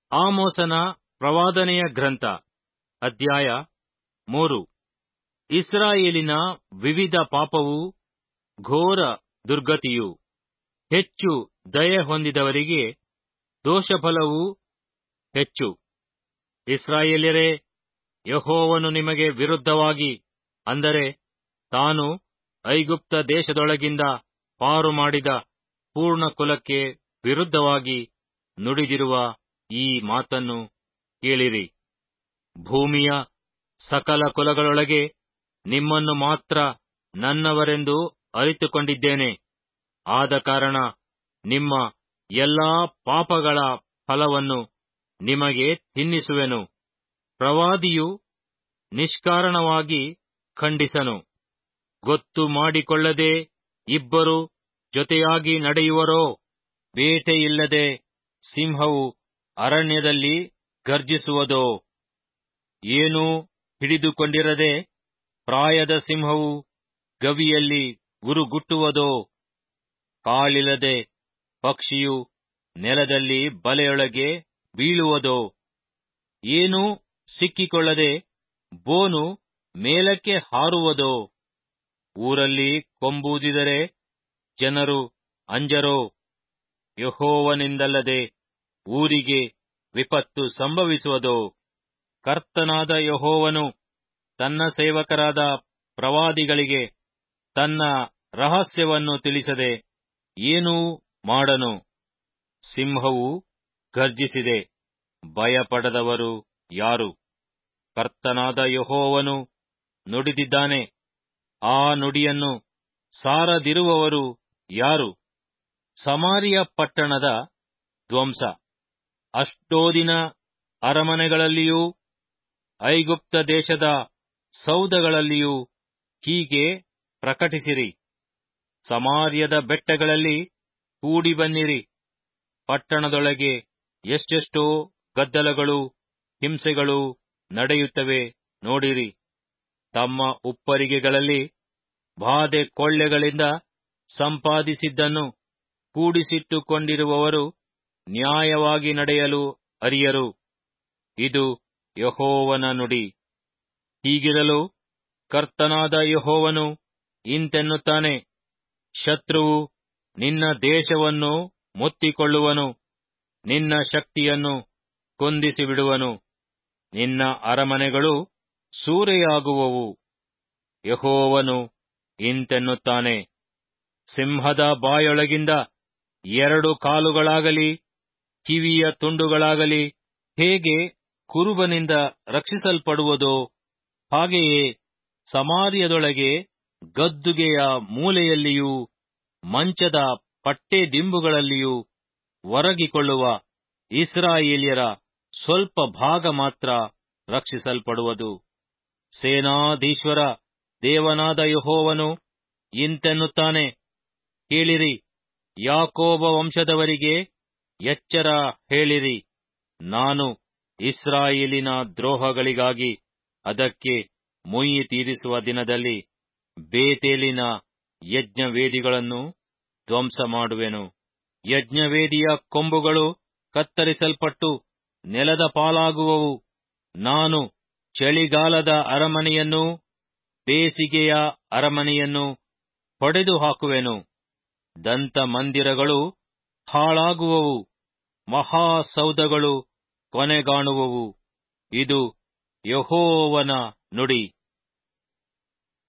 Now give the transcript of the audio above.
ಆಮೋಸನ ಪ್ರವಾದನೆಯ ಗ್ರಂಥ ಅಧ್ಯಾಯ ಮೂರು ಇಸ್ರಾಯೇಲಿನ ವಿವಿಧ ಪಾಪವೂ ಘೋರ ದುರ್ಗತಿಯೂ ಹೆಚ್ಚು ದಯೆ ಹೊಂದಿದವರಿಗೆ ದೋಷಫಲವೂ ಹೆಚ್ಚು ಇಸ್ರಾಯೇಲ್ಯರೇ ಯೆಹೋವನು ನಿಮಗೆ ವಿರುದ್ಧವಾಗಿ ಅಂದರೆ ತಾನು ಐಗುಪ್ತ ದೇಶದೊಳಗಿಂದ ಪಾರು ಮಾಡಿದ ಪೂರ್ಣ ಕುಲಕ್ಕೆ ವಿರುದ್ಧವಾಗಿ ನುಡಿದಿರುವ ಈ ಮಾತನ್ನು ಕೇಳಿರಿ ಭೂಮಿಯ ಸಕಲ ಕುಲಗಳೊಳಗೆ ನಿಮ್ಮನ್ನು ಮಾತ್ರ ನನ್ನವರೆಂದು ಅರಿತುಕೊಂಡಿದ್ದೇನೆ ಆದ ಕಾರಣ ನಿಮ್ಮ ಎಲ್ಲಾ ಪಾಪಗಳ ಫಲವನ್ನು ನಿಮಗೆ ತಿನ್ನಿಸುವೆನು ಪ್ರವಾದಿಯು ನಿಷ್ಕಾರಣವಾಗಿ ಖಂಡಿಸನು ಗೊತ್ತು ಮಾಡಿಕೊಳ್ಳದೆ ಇಬ್ಬರು ಜೊತೆಯಾಗಿ ನಡೆಯುವರೋ ಬೇಟೆಯಿಲ್ಲದೆ ಸಿಂಹವು ಅರಣ್ಯದಲ್ಲಿ ಗರ್ಜಿಸುವುದೋ ಏನೂ ಹಿಡಿದುಕೊಂಡಿರದೆ ಪ್ರಾಯದ ಸಿಂಹವು ಗವಿಯಲ್ಲಿ ಗುರುಗುಟ್ಟುವುದೋ ಕಾಳಿಲ್ಲದೆ ಪಕ್ಷಿಯು ನೆಲದಲ್ಲಿ ಬಲೆಯೊಳಗೆ ಬೀಳುವುದೋ ಏನೂ ಸಿಕ್ಕಿಕೊಳ್ಳದೆ ಬೋನು ಮೇಲಕ್ಕೆ ಹಾರುವುದೋ ಊರಲ್ಲಿ ಕೊಂಬೂದಿದರೆ ಜನರು ಅಂಜರೋ ಯೆಹೋವನಿಂದಲ್ಲದೆ ಊರಿಗೆ ವಿಪತ್ತು ಸಂಭವಿಸುವುದೋ ಕರ್ತನಾದ ಯೆಹೋವನು ತನ್ನ ಸೇವಕರಾದ ಪ್ರವಾದಿಗಳಿಗೆ ತನ್ನ ರಹಸ್ಯವನ್ನು ತಿಳಿಸದೆ ಏನೂ ಮಾಡನು ಸಿಂಹವು ಗರ್ಜಿಸಿದೆ ಭಯಪಡದವರು ಯಾರು ಕರ್ತನಾದ ಯೆಹೋವನು ನುಡಿದಿದ್ದಾನೆ ಆ ನುಡಿಯನ್ನು ಸಾರದಿರುವವರು ಯಾರು ಸಮಾರಿಯ ಪಟ್ಟಣದ ಧ್ವಂಸ ಅಷ್ಟೋದಿನ ಅರಮನೆಗಳಲ್ಲಿಯೂ ಐಗುಪ್ತ ದೇಶದ ಸೌಧಗಳಲ್ಲಿಯೂ ಹೀಗೆ ಪ್ರಕಟಿಸಿರಿ ಸಮಾರ್ಯದ ಬೆಟ್ಟಗಳಲ್ಲಿ ಕೂಡಿ ಬನ್ನಿರಿ ಪಟ್ಟಣದೊಳಗೆ ಎಷ್ಟೆಷ್ಟೋ ಗದ್ದಲಗಳು ಹಿಂಸೆಗಳು ನಡೆಯುತ್ತವೆ ನೋಡಿರಿ ತಮ್ಮ ಉಪ್ಪರಿಗೆಗಳಲ್ಲಿ ಬಾಧೆ ಕೊಳ್ಳೆಗಳಿಂದ ಸಂಪಾದಿಸಿದ್ದನ್ನು ಕೂಡಿಸಿಟ್ಟುಕೊಂಡಿರುವವರು ನ್ಯಾಯವಾಗಿ ನಡೆಯಲು ಅರಿಯರು ಇದು ಯಹೋವನ ನುಡಿ ಹೀಗಿರಲು ಕರ್ತನಾದ ಯಹೋವನು ಇಂತೆನ್ನುತ್ತಾನೆ ಶತ್ರುವು ನಿನ್ನ ದೇಶವನ್ನು ಮುತ್ತಿಕೊಳ್ಳುವನು ನಿನ್ನ ಶಕ್ತಿಯನ್ನು ಕುಂದಿಸಿ ಬಿಡುವನು ನಿನ್ನ ಅರಮನೆಗಳು ಸೂರೆಯಾಗುವವು ಯಹೋವನು ಇಂತೆನ್ನುತ್ತಾನೆ ಸಿಂಹದ ಬಾಯೊಳಗಿಂದ ಎರಡು ಕಾಲುಗಳಾಗಲಿ ಕಿವಿಯ ತುಂಡುಗಳಾಗಲಿ ಹೇಗೆ ಕುರುಬನಿಂದ ರಕ್ಷಿಸಲ್ಪಡುವುದೋ ಹಾಗೆಯೇ ಸಮಾರ್ಯದೊಳಗೆ ಗದ್ದುಗೆಯ ಮೂಲೆಯಲ್ಲಿಯೂ ಮಂಚದ ಪಟ್ಟೆದಿಂಬುಗಳಲ್ಲಿಯೂ ಒರಗಿಕೊಳ್ಳುವ ಇಸ್ರಾಯೇಲ್ಯರ ಸ್ವಲ್ಪ ಭಾಗ ಮಾತ್ರ ರಕ್ಷಿಸಲ್ಪಡುವುದು ಸೇನಾಧೀಶ್ವರ ದೇವನಾದ ಯಹೋವನು ಇಂತೆನ್ನುತ್ತಾನೆ ಕೇಳಿರಿ ಯಾಕೋಬ ವಂಶದವರಿಗೆ ಎಚ್ಚರ ಹೇಳಿರಿ ನಾನು ಇಸ್ರಾಯೇಲಿನ ದ್ರೋಹಗಳಿಗಾಗಿ ಅದಕ್ಕೆ ಮುಯ್ಯಿ ತೀರಿಸುವ ದಿನದಲ್ಲಿ ಬೇತೇಲಿನ ಯಜ್ಞವೇದಿಗಳನ್ನು ಧ್ವಂಸ ಮಾಡುವೆನು ಯಜ್ಞವೇದಿಯ ಕೊಂಬುಗಳು ಕತ್ತರಿಸಲ್ಪಟ್ಟು ನೆಲದ ಪಾಲಾಗುವವು ನಾನು ಚಳಿಗಾಲದ ಅರಮನೆಯನ್ನು ಬೇಸಿಗೆಯ ಅರಮನೆಯನ್ನು ಹೊಡೆದು ಹಾಕುವೆನು ದಂತ ಮಂದಿರಗಳು ಹಾಳಾಗುವವು ಮಹಾಸೌಧಗಳು ಕೊನೆಗಾಣುವವು ಇದು ಯಹೋವನ ನುಡಿ